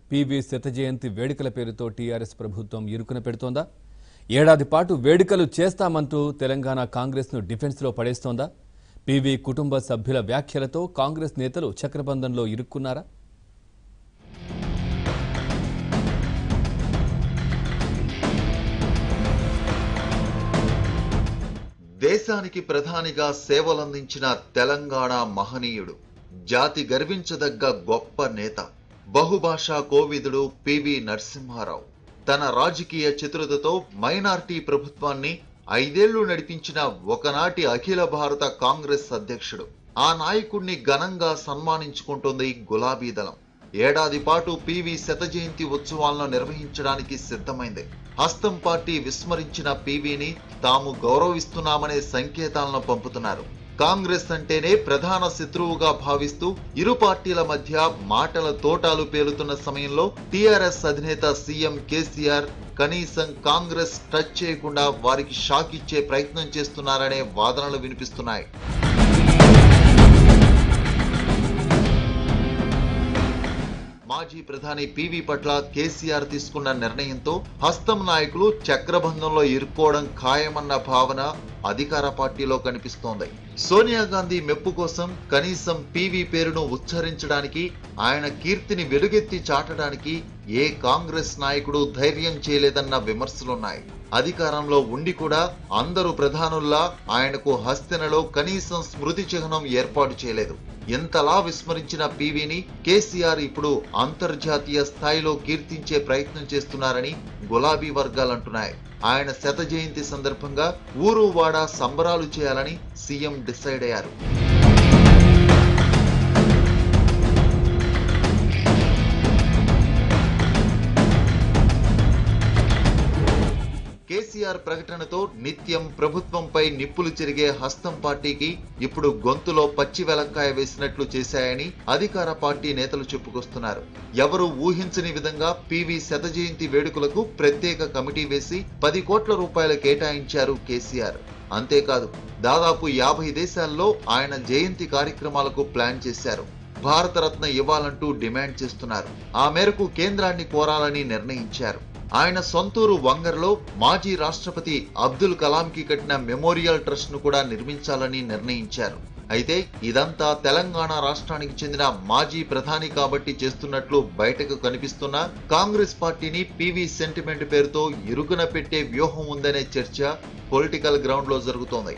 PV శత జయంతి వేడుకల పేరుతో టీఆర్ఎస్ ప్రభుత్వం ఇరుకున పెడుతోందా ఏడాది పాటు వేడుకలు చేస్తామంటూ తెలంగాణ కాంగ్రెస్ను డిఫెన్స్లో పడేస్తోందా పివి కుటుంబ సభ్యుల వ్యాఖ్యలతో కాంగ్రెస్ నేతలు చక్రబంధంలో ఇరుక్కున్నారా దేశానికి ప్రధానిగా సేవలందించిన తెలంగాణ మహనీయుడు జాతి గర్వించదగ్గ గొప్ప నేత బహుభాషా కోవిదుడు పివి నరసింహారావు తన రాజకీయ చతురతతో మైనార్టీ ప్రభుత్వాన్ని ఐదేళ్లు నడిపించిన ఒకనాటి అఖిల భారత కాంగ్రెస్ అధ్యక్షుడు ఆ నాయకుణ్ణి ఘనంగా సన్మానించుకుంటుంది గులాబీ దళం ఏడాది పాటు పివి శత జయంతి ఉత్సవాలను నిర్వహించడానికి సిద్ధమైంది హస్తం పార్టీ విస్మరించిన పివిని తాము గౌరవిస్తున్నామనే సంకేతాలను పంపుతున్నారు కాంగ్రెస్ అంటేనే ప్రధాన శత్రువుగా భావిస్తూ ఇరు పార్టీల మధ్య మాటల తోటాలు పేలుతున్న సమయంలో టీఆర్ఎస్ అధినేత సీఎం కేసీఆర్ కనీసం కాంగ్రెస్ టచ్ చేయకుండా వారికి షాక్ ఇచ్చే ప్రయత్నం చేస్తున్నారనే వాదనలు వినిపిస్తున్నాయి మాజీ ప్రధాని పివి పట్ల కేసీఆర్ తీసుకున్న నిర్ణయంతో హస్తం నాయకులు చక్రబంధంలో ఇరుక్కోవడం ఖాయమన్న భావన అధికార పార్టీలో కనిపిస్తోంది సోనియా గాంధీ మెప్పు కోసం కనీసం పివి పేరును ఉచ్చరించడానికి ఆయన కీర్తిని వెలుగెత్తి చాటడానికి ఏ కాంగ్రెస్ నాయకుడు ధైర్యం చేయలేదన్న విమర్శలున్నాయి అధికారంలో ఉండి కూడా అందరూ ప్రధానుల్లా ఆయనకు హస్తినలో కనీసం స్మృతి చిహ్నం ఏర్పాటు చేయలేదు ఎంతలా విస్మరించిన పివిని కేసీఆర్ ఇప్పుడు అంతర్జాతీయ స్థాయిలో కీర్తించే ప్రయత్నం చేస్తున్నారని గులాబీ వర్గాలు అంటున్నాయి ఆయన శత జయంతి సందర్భంగా ఊరు వాడ సంబరాలు చేయాలని సీఎం డిసైడ్ అయ్యారు కేసీఆర్ ప్రకటనతో నిత్యం ప్రభుత్వంపై నిప్పులు చెరిగే హస్తం పార్టీకి ఇప్పుడు గొంతులో పచ్చి వెలక్కాయ వేసినట్లు చేశాయని అధికార పార్టీ నేతలు చెప్పుకొస్తున్నారు ఎవరు ఊహించని విధంగా పివి శత జయంతి వేడుకలకు ప్రత్యేక కమిటీ వేసి పది కోట్ల రూపాయలు కేటాయించారు కేసీఆర్ అంతేకాదు దాదాపు యాభై దేశాల్లో ఆయన జయంతి కార్యక్రమాలకు ప్లాన్ చేశారు భారతరత్న ఇవ్వాలంటూ డిమాండ్ చేస్తున్నారు ఆ మేరకు కేంద్రాన్ని కోరాలని నిర్ణయించారు ఆయన సొంతూరు వంగర్లో మాజీ రాష్ట్రపతి అబ్దుల్ కలాంకి కట్టిన మెమోరియల్ ట్రస్ట్ ను కూడా నిర్మించాలని నిర్ణయించారు అయితే ఇదంతా తెలంగాణ రాష్ట్రానికి చెందిన మాజీ ప్రధాని కాబట్టి చేస్తున్నట్లు బయటకు కనిపిస్తున్న కాంగ్రెస్ పార్టీని పివి సెంటిమెంట్ పేరుతో ఇరుకున పెట్టే వ్యూహం ఉందనే చర్చ పొలిటికల్ గ్రౌండ్ లో జరుగుతోంది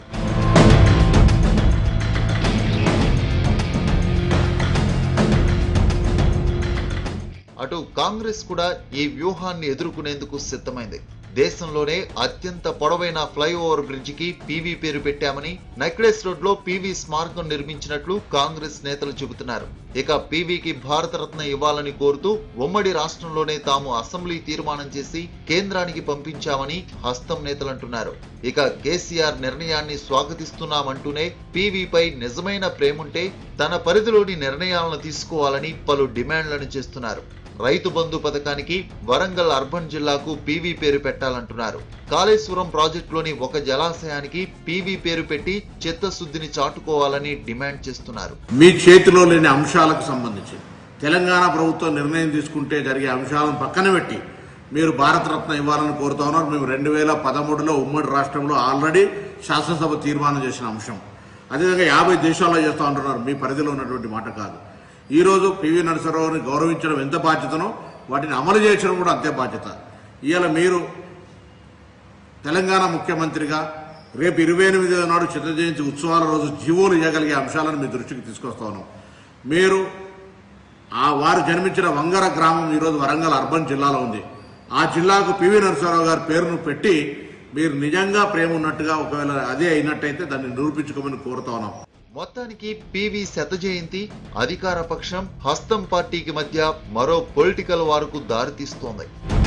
అటు కాంగ్రెస్ కూడా ఈ వ్యూహాన్ని ఎదుర్కొనేందుకు సిద్ధమైంది దేశంలోనే అత్యంత పొడవైన ఫ్లైఓవర్ బ్రిడ్జ్ కి పీవీ పేరు పెట్టామని నెక్లెస్ రోడ్ లో పీవీ స్మారకం నిర్మించినట్లు కాంగ్రెస్ నేతలు చెబుతున్నారు ఇక పీవీకి భారతరత్న ఇవ్వాలని కోరుతూ ఉమ్మడి రాష్ట్రంలోనే తాము అసెంబ్లీ తీర్మానం చేసి కేంద్రానికి పంపించామని హస్తం నేతలు అంటున్నారు ఇక కేసీఆర్ నిర్ణయాన్ని స్వాగతిస్తున్నామంటూనే పీవీపై నిజమైన ప్రేముంటే తన పరిధిలోని నిర్ణయాలను తీసుకోవాలని పలు డిమాండ్లను చేస్తున్నారు రైతు బంధు పథకానికి వరంగల్ అర్బన్ జిల్లాకు పీవీ పేరు పెట్టాలంటున్నారు కాళేశ్వరం ప్రాజెక్టులోని ఒక జలాశయానికి పీవీ పేరు పెట్టి చిత్తశుద్ధిని చాటుకోవాలని డిమాండ్ చేస్తున్నారు మీ చేతిలో లేని అంశాలకు సంబంధించి తెలంగాణ ప్రభుత్వం నిర్ణయం తీసుకుంటే జరిగే అంశాలను పక్కన పెట్టి మీరు భారతరత్న ఇవ్వాలని కోరుతా ఉన్నారు మేము రెండు వేల పదమూడులో ఉమ్మడి రాష్ట్రంలో ఆల్రెడీ శాసనసభ తీర్మానం చేసిన అంశం అదేవిధంగా యాభై దేశాల్లో చేస్తా ఉంటున్నారు మీ పరిధిలో ఉన్నటువంటి మాట కాదు ఈ రోజు పివి నరసింహరావుని గౌరవించడం ఎంత బాధ్యతనో వాటిని అమలు చేయడం కూడా అంతే బాధ్యత ఇవాళ మీరు తెలంగాణ ముఖ్యమంత్రిగా రేపు ఇరవై ఎనిమిది నాడు చిత్ర జయంతి ఉత్సవాల రోజు జీవోలు ఇవ్వగలిగే అంశాలను మీ దృష్టికి తీసుకొస్తా ఉన్నాం మీరు ఆ వారు జన్మించిన వంగర గ్రామం ఈరోజు వరంగల్ అర్బన్ జిల్లాలో ఉంది ఆ జిల్లాకు పివి నరసింహారావు గారి పేరును పెట్టి మీరు నిజంగా ప్రేమ ఉన్నట్టుగా ఒకవేళ అదే అయినట్టయితే దాన్ని నిరూపించుకోమని కోరుతా ఉన్నాం మొత్తానికి పివి శత జయంతి అధికార పక్షం హస్తం పార్టీకి మధ్య మరో పొలిటికల్ వారుకు దారితీస్తోంది